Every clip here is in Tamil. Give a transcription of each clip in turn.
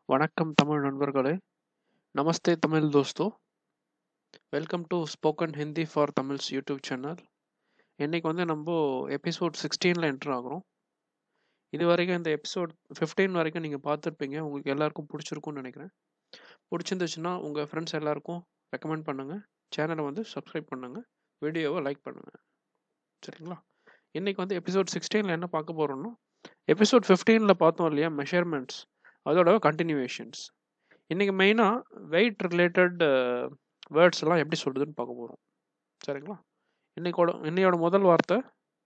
வணக்கம் தமிழ் நண்பர்களே நமஸ்தே தமிழ் தோஸ்தோ welcome to spoken Hindi for Tamils YouTube channel இன்னைக்கு வந்து நம்ம எபிசோட் சிக்ஸ்டீனில் என்ட்ரு ஆகுறோம் இது வரைக்கும் இந்த எபிசோட் ஃபிஃப்டீன் வரைக்கும் நீங்கள் பார்த்துருப்பீங்க உங்களுக்கு எல்லாருக்கும் பிடிச்சிருக்கும்னு நினைக்கிறேன் பிடிச்சிருந்துச்சுன்னா உங்கள் ஃப்ரெண்ட்ஸ் எல்லாருக்கும் ரெக்கமெண்ட் பண்ணுங்கள் சேனலை வந்து சப்ஸ்கிரைப் பண்ணுங்கள் வீடியோவை லைக் பண்ணுங்கள் சரிங்களா இன்னைக்கு வந்து எபிசோட் சிக்ஸ்டீனில் என்ன பார்க்க போகிறோம்னா எபிசோட் ஃபிஃப்டீனில் பார்த்தோம் இல்லையா மெஷர்மெண்ட்ஸ் அதோட கண்டினியூவேஷன்ஸ் இன்றைக்கி மெயினாக வெயிட் ரிலேட்டட் வேர்ட்ஸ் எல்லாம் எப்படி சொல்கிறதுன்னு பார்க்க போகிறோம் சரிங்களா இன்னைக்கோட இன்னையோட முதல் வார்த்தை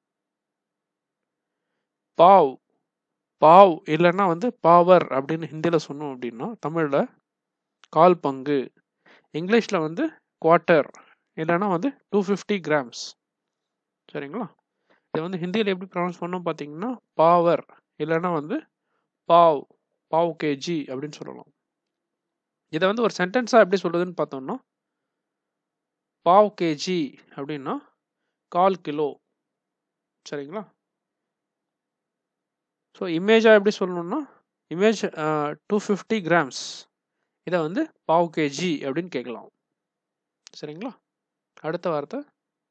பாவ் பாவ் இல்லைன்னா வந்து பாவர் அப்படின்னு ஹிந்தியில் சொன்னோம் அப்படின்னா தமிழில் கால் பங்கு இங்கிலீஷில் வந்து குவார்ட்டர் இல்லைன்னா வந்து டூ ஃபிஃப்டி கிராம்ஸ் சரிங்களா இதை வந்து ஹிந்தியில் எப்படி ப்ரொனவுன்ஸ் பண்ணோம் பார்த்தீங்கன்னா பாவர் இல்லைன்னா வந்து பாவ் பாவ் கேஜி அப்படின்னு சொல்லலாம் இதை வந்து ஒரு சென்டென்ஸாக எப்படி சொல்றதுன்னு பார்த்தோம்னா பாவ் கேஜி அப்படின்னா கால் கிலோ சரிங்களா ஸோ இமேஜாக எப்படி சொல்லணும்னா இமேஜ் டூ ஃபிஃப்டி கிராம்ஸ் இதை வந்து பாவ் கேஜி அப்படின்னு கேட்கலாம் சரிங்களா அடுத்த வார்த்தை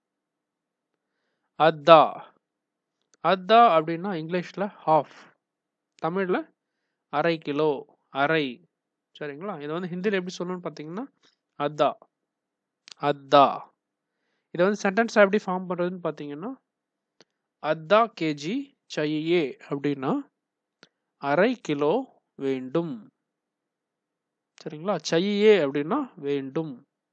அத்தா அத்தா அப்படின்னா இங்கிலீஷில் ஹாஃப் தமிழில் அரை கிலோ அரை சரிங்களா இதை வந்து ஹிந்தியில் எப்படி சொல்லணும்னு பார்த்தீங்கன்னா அத்தா அத்தா இதை வந்து சென்டென்ஸ் எப்படி ஃபார்ம் பண்ணுறதுன்னு பார்த்தீங்கன்னா அத்தா கேஜி சையே அப்படின்னா அரை கிலோ வேண்டும் சரிங்களா சையே அப்படின்னா வேண்டும்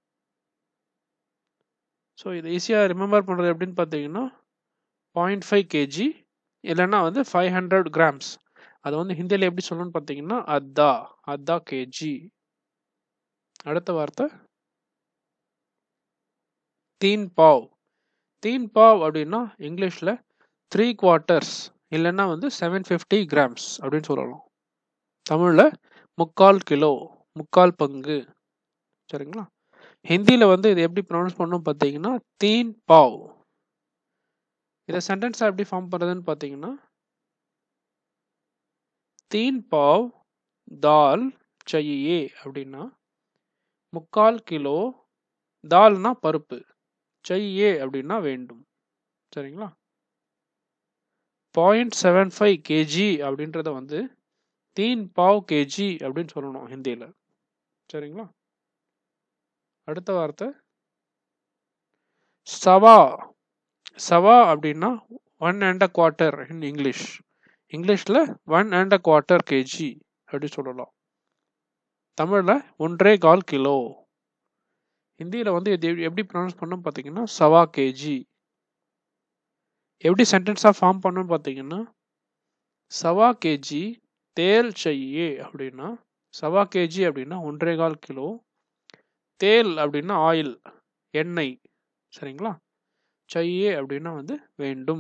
ஸோ இது ஈஸியாக ரிமெம்பர் பண்ணுறது எப்படின்னு பார்த்தீங்கன்னா பாயிண்ட் ஃபைவ் கேஜி இல்லைன்னா வந்து ஃபைவ் ஹண்ட்ரட் கிராம்ஸ் அதை வந்து ஹிந்தியில் எப்படி சொல்லணும்னு பார்த்தீங்கன்னா அத்தா அத்தா கேஜி அடுத்த வார்த்தை தீன் பாவ் தீன் பாவ் அப்படின்னா இங்கிலீஷில் த்ரீ குவார்ட்டர்ஸ் இல்லைன்னா வந்து செவன் ஃபிஃப்டி கிராம்ஸ் அப்படின்னு சொல்லலாம் தமிழில் முக்கால் கிலோ முக்கால் பங்கு சரிங்களா ஹிந்தியில் வந்து இது எப்படி ப்ரொனவுன்ஸ் பண்ணணும் பார்த்தீங்கன்னா தீன் பாவ் இதை சென்டென்ஸாக எப்படி ஃபார்ம் பண்ணுறதுன்னு பார்த்தீங்கன்னா தீன் பாவ் தால் चाहिए அப்படின்னா முக்கால் கிலோ தால்னா பருப்பு चाहिए அப்படின்னா வேண்டும் சரிங்களா பாயிண்ட் செவன் ஃபைவ் கேஜி அப்படின்றத வந்து தீன் பாவ் கேஜி அப்படின்னு சொல்லணும் ஹிந்தியில் சரிங்களா அடுத்த வார்த்தை சவா சவா அப்படின்னா one and a quarter in English இங்கிலீஷில் one and a quarter KG அப்படி சொல்லலாம் தமிழில் ஒன்றே கால் கிலோ ஹிந்தியில் வந்து இது எப்படி ப்ரொனவுன்ஸ் பண்ணோம் பார்த்தீங்கன்னா சவா கேஜி எப்படி சென்டென்ஸாக ஃபார்ம் பண்ணோன்னு பார்த்தீங்கன்னா சவா கேஜி தேல் செய்யே அப்படின்னா சவா கேஜி அப்படின்னா ஒன்றே கால் கிலோ தேல் அப்படின்னா ஆயில் எண்ணெய் சரிங்களா செய்யே அப்படின்னா வந்து வேண்டும்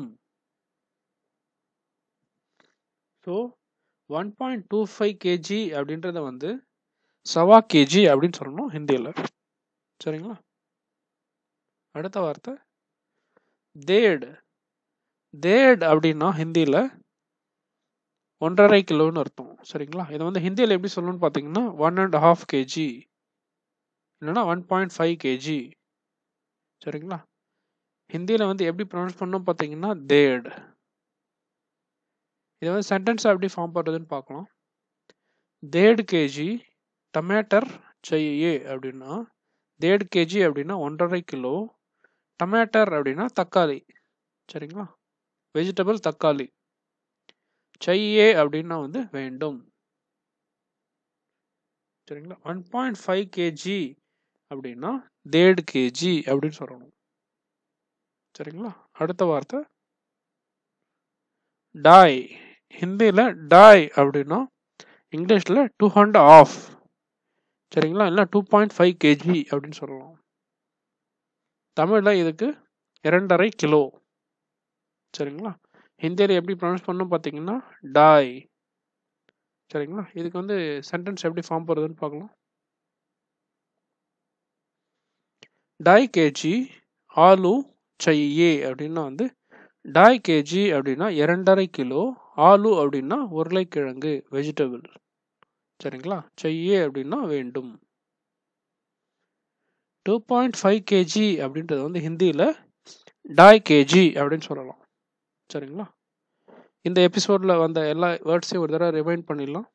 so one point two five KG அப்படின்றத வந்து சவா கேஜி அப்படின்னு சொல்லணும் ஹிந்தியில் சரிங்களா அடுத்த வார்த்தை தேடு தேட் அப்படின்னா ஹிந்தியில் ஒன்றரை கிலோன்னு அர்த்தம் சரிங்களா இதை வந்து ஹிந்தியில் எப்படி சொல்லணும்னு பார்த்தீங்கன்னா ஒன் அண்ட் ஹாஃப் கேஜி இல்லைன்னா ஒன் பாயிண்ட் ஃபைவ் கேஜி சரிங்களா ஹிந்தியில் வந்து எப்படி ப்ரொனவுன்ஸ் பண்ணோம் பார்த்தீங்கன்னா தேட் இதை வந்து சென்டென்ஸ் எப்படி ஃபார்ம் பண்ணுறதுன்னு பார்க்கலாம் தேடு கேஜி டமேட்டர் செய்யே அப்படின்னா தேடு கேஜி அப்படின்னா ஒன்றரை கிலோ டமேட்டர் அப்படின்னா தக்காளி சரிங்களா வெஜிடபிள் தக்காளி செய்யே அப்படின்னா வந்து வேண்டும் சரிங்களா ஒன் பாயிண்ட் ஃபைவ் கேஜி அப்படின்னா தேடு கேஜி அப்படின்னு சொல்லணும் சரிங்களா அடுத்த வார்த்தை டாய் ஹிந்தியில் டாய் அப்படின்னா இங்கிலீஷில் டூ ஹண்ட்ரட் ஆஃப் சரிங்களா இல்லை டூ பாயிண்ட் ஃபைவ் கேஜி அப்படின்னு சொல்லலாம் தமிழில் இதுக்கு இரண்டரை கிலோ சரிங்களா ஹிந்தியில் எப்படி ப்ரொனவுன்ஸ் பண்ணணும் பார்த்தீங்கன்னா டாய் சரிங்களா இதுக்கு வந்து சென்டென்ஸ் எப்படி ஃபார்ம் பண்ணுறதுன்னு பார்க்கலாம் டாய் கேஜி ஆலு செய்யே அப்படின்னா வந்து டாய் கேஜி அப்படின்னா இரண்டரை கிலோ ஆலு அப்படின்னா உருளைக்கிழங்கு வெஜிடபிள் சரிங்களா செய்யே அப்படின்னா வேண்டும் டூ பாயிண்ட் ஃபைவ் கேஜி அப்படின்றது வந்து ஹிந்தியில் டாய் கேஜி அப்படின்னு சொல்லலாம் சரிங்களா இந்த எபிசோடில் வந்த எல்லா வேர்ட்ஸையும் ஒரு தடவை ரிமைண்ட் பண்ணிடலாம்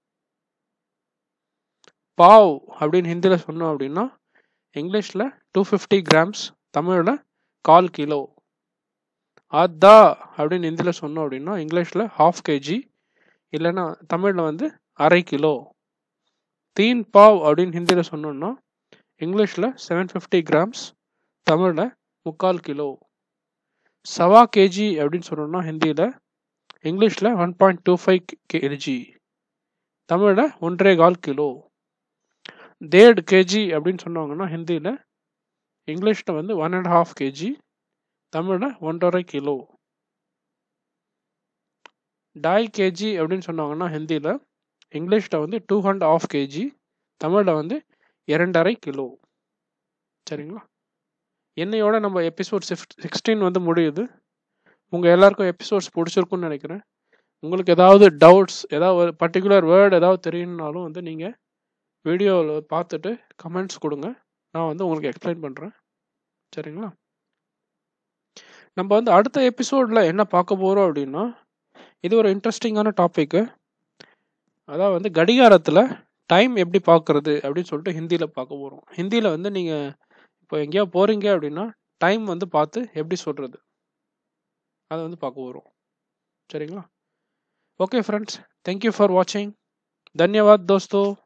பாவ் அப்படின்னு ஹிந்தியில் சொன்னோம் அப்படின்னா இங்கிலீஷில் டூ ஃபிஃப்டி கிராம்ஸ் தமிழில் கால் கிலோ அதா அப்படின்னு ஹிந்தியில் சொன்னோம் அப்படின்னா இங்கிலீஷில் ஹாஃப் கேஜி இல்லைன்னா தமிழில் வந்து அரை கிலோ தீன் பாவ் அப்படின்னு ஹிந்தியில் சொன்னோம்னா இங்கிலீஷில் செவன் ஃபிஃப்டி கிராம்ஸ் தமிழில் முக்கால் கிலோ சவா கேஜி அப்படின்னு சொன்னோம்னா ஹிந்தியில் இங்கிலீஷில் one point two five KG தமிழில் ஒன்றே கால் கிலோ தேட் கேஜி அப்படின்னு சொன்னாங்கன்னா ஹிந்தியில் இங்கிலீஷில் வந்து ஒன் அண்ட் ஹாஃப் கேஜி தமிழில் ஒன்றரை கிலோ டாய் கேஜி அப்படின்னு சொன்னாங்கன்னா ஹிந்தியில் இங்கிலீஷில் வந்து டூ அண்ட் ஆஃப் கேஜி தமிழில் வந்து இரண்டரை கிலோ சரிங்களா என்னையோட நம்ம எபிசோட் சிக்ஸ்டீன் வந்து முடியுது உங்கள் எல்லாருக்கும் எபிசோட்ஸ் பிடிச்சிருக்குன்னு நினைக்கிறேன் உங்களுக்கு ஏதாவது டவுட்ஸ் ஏதாவது ஒரு பர்டிகுலர் வேர்டு ஏதாவது தெரியணுன்னாலும் வந்து நீங்கள் வீடியோவில் பார்த்துட்டு கமெண்ட்ஸ் கொடுங்க நான் வந்து உங்களுக்கு எக்ஸ்பிளைன் பண்ணுறேன் சரிங்களா நம்ம வந்து அடுத்த எபிசோடில் என்ன பார்க்க போகிறோம் அப்படின்னா இது ஒரு இன்ட்ரெஸ்டிங்கான டாப்பிக்கு அதாவது வந்து கடிகாரத்தில் டைம் எப்படி பார்க்குறது அப்படின்னு சொல்லிட்டு ஹிந்தியில் பார்க்க போகிறோம் ஹிந்தியில் வந்து நீங்கள் இப்போ எங்கேயோ போகிறீங்க அப்படின்னா டைம் வந்து பார்த்து எப்படி சொல்கிறது அதை வந்து பார்க்க போகிறோம் சரிங்களா ஓகே ஃப்ரெண்ட்ஸ் தேங்க்யூ ஃபார் வாட்சிங் தன்யவாத் தோஸ்தோ